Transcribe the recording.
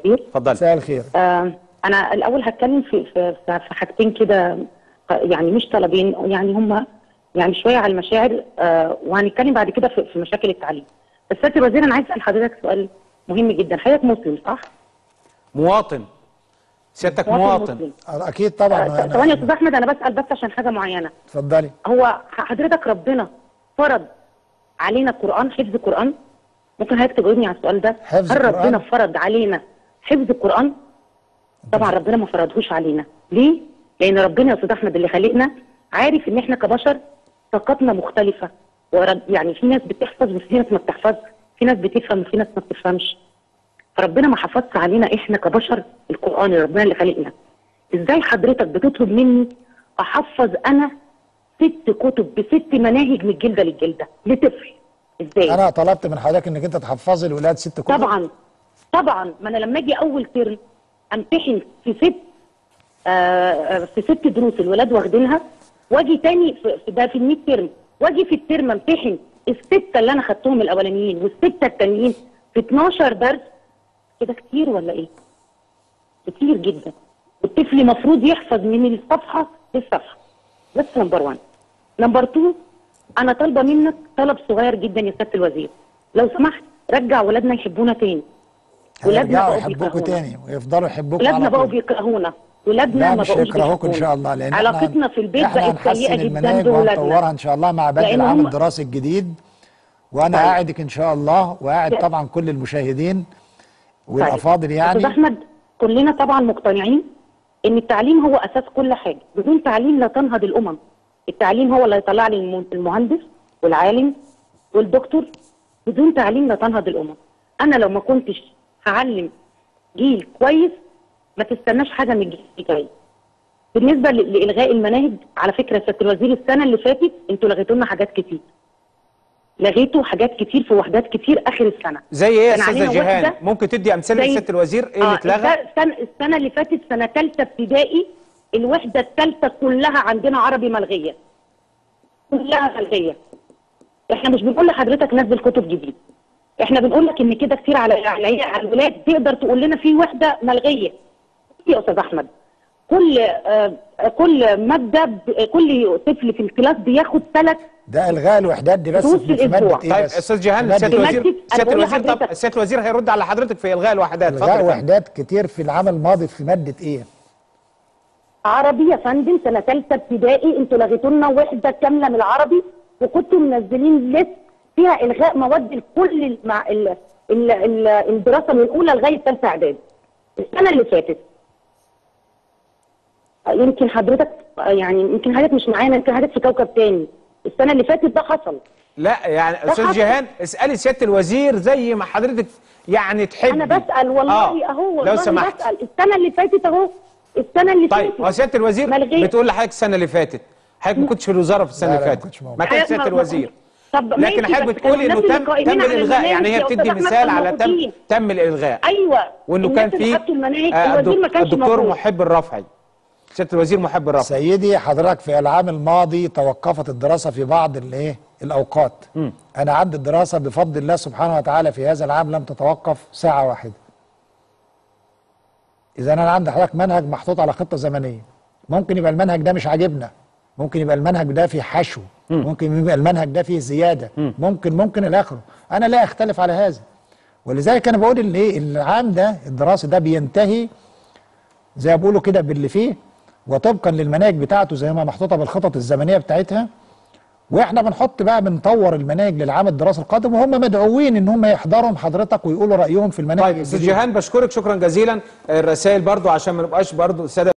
الخير اتفضلي مساء الخير آه انا الاول هتكلم في في في في حاجتين كده آه، يعني مش طلبين يعني هم يعني شويه على المشاعر آه وهنتكلم بعد كده في, في مشاكل التعليم بس سياده الوزير انا عايز اسال حضرتك سؤال مهم جدا حضرتك مسلم صح؟ مواطن سيادتك مواطن مسلم. اكيد طبعا آه، أنا- ثواني يا استاذ احمد انا بسال بس عشان حاجه معينه اتفضلي هو حضرتك ربنا فرض علينا القرآن حفظ القرآن ممكن حضرتك تجاوبني على السؤال ده حفظ هل القرآن؟ ربنا فرض علينا حفظ القرآن طبعا ربنا ما فرضهوش علينا ليه لان ربنا يا استاذ احمد اللي خلقنا عارف ان احنا كبشر طاقتنا مختلفه ورد يعني في ناس بتحفظ وفي ناس ما بتحفظش في ناس بتفهم وفي ناس ما بتفهمش فربنا ما حفظش علينا احنا كبشر القرآن ربنا اللي خلقنا ازاي حضرتك بتطلب مني احفظ انا ست كتب بست مناهج من الجلده للجلده لطفل ازاي انا طلبت من حضرتك انك انت تحفظي الولاد ست كتب طبعا طبعا ما انا لما اجي اول ترم امتحن في ست آه آه، في ست دروس الولاد واخدينها واجي تاني في في- ده في الميد ترم واجي في الترم امتحن السته اللي انا خدتهم الاولانيين والسته التانيين في 12 درس كده كتير ولا ايه؟ كتير جدا الطفل المفروض يحفظ من الصفحه للصفحه بس نمبر 1 نمبر 2 انا طالبه منك طلب صغير جدا يا سياده الوزير لو سمحت رجع ولادنا يحبونا تاني ولادنا هيرجعوا بقوا يحبوكوا بيكرهونا. تاني ويفضلوا يحبوكوا ولادنا على بقوا طول بيكرهونا ولادنا لا ما مش بقوش هيكرهوكوا ان شاء بيحبونا. الله لان علاقتنا احنا في البيت احنا بقت سيئه هنحسن جدا المناهج بولادنا وهنطورها ان شاء الله مع بدء لأن العام هم- الدراسي الجديد وانا طيب. قاعدك ان شاء الله وقاعد طيب. طبعا كل المشاهدين طيب. والافاضل يعني استاذ احمد كلنا طبعا مقتنعين ان التعليم هو اساس كل حاجه بدون تعليم لا تنهض الامم التعليم هو اللي هيطلع لي الم- المهندس والعالم والدكتور بدون تعليم لا تنهض الامم انا لو ما كنتش هعلم جيل كويس ما تستناش حاجه من الجيل الجاي بالنسبه ل- لالغاء المناهج على فكره يا سياده الوزير السنه اللي فاتت انتوا لغيتوا لنا حاجات كتير لغيتوا حاجات كتير في وحدات كتير اخر السنه زي ايه يا كان استاذه علينا جيهان وحدة ممكن تدي امثله زي- لسياده الوزير ايه اللي آه، اتلغى السنة, السنة اللي فاتت سنة تالتة ابتدائي الوحدة التالتة كلها عندنا عربي ملغية كلها ملغية احنا مش بنقول لحضرتك نزل كتب جديد احنا بنقول لك ان كده كتير على على على الولاد تقدر تقول لنا في وحدة ملغية يا استاذ احمد كل آه كل مادة ب- كل طفل في الكلاس بياخد ثلاث ده الغاء الوحدات دي بس دروس في في ماده الأسبوع. ايه طيب بس استاذ جيهان مادة سياده إيه؟ الوزير مادة- أنا سياده بقول الوزير طب لحضرتك- سياده الوزير هيرد على حضرتك في الغاء الوحدات اتفضل يا الغاء فندم. وحدات كتير في العام الماضي في ماده ايه عربي يا فندم سنه ثالثه ابتدائي انتوا لغيتوا لنا وحده كامله من العربي وكنتوا منزلين ليست فيها الغاء مواد لكل المع... ال... ال... ال... الدراسه من اولى لغايه ثالثه اعدادي السنه اللي فاتت يمكن حضرتك يعني يمكن حضرتك مش معانا يمكن حضرتك في كوكب تاني السنه اللي فاتت ده حصل لا يعني استاذ حصل. جيهان اسالي سياده الوزير زي ما حضرتك يعني تحبي انا بسال والله آه، اهو لو والله سمحت بسال السنه اللي فاتت اهو السنه اللي طيب فاتت هو سياده الوزير ملغية. بتقول لحضرتك السنه اللي فاتت حضرتك ما كنتش في الوزاره في السنه لا، اللي لا، ما فاتت كنتش موجود. ما كانش حضرتك سياده ما- الوزير طب لكن ماشي، حضرتك بس بتقولي كانوا انه الناس تم اللي تم قائمين على الالغاء يعني هي المناهج يا بتدي أستاذ أحمد مثال كانوا على تم موجودين. تم الالغاء ايوه وانه الناس كان اللي في حطوا المناهج آه، الوزير ما الدك- كانش الدكتور موجود. محب الرفعي سياده الوزير محب الرفعي سيدي حضرتك في العام الماضي توقفت الدراسه في بعض الايه الاوقات انا عندي الدراسه بفضل الله سبحانه وتعالى في هذا العام لم تتوقف ساعه واحده اذا انا عندي حضرتك منهج محطوط على خطه زمنيه ممكن يبقى المنهج ده مش عاجبنا ممكن يبقى المنهج ده فيه حشو ممكن يبقى المنهج ده فيه زياده ممكن ممكن الى اخره انا لا اختلف على هذا ولذلك انا بقول ان ايه العام ده الدراسي ده بينتهي زي ما بيقولوا كده باللي فيه وطبقا للمناهج بتاعته زي ما محطوطه بالخطط الزمنيه بتاعتها واحنا بنحط بقى بنطور المناهج للعام الدراسي القادم وهم مدعوين ان هم يحضروا حضرتك ويقولوا رايهم في المناهج طيب استاذ الجديدة. جيهان بشكرك شكرا جزيلا الرسائل برضو عشان ما نبقاش برضو الساده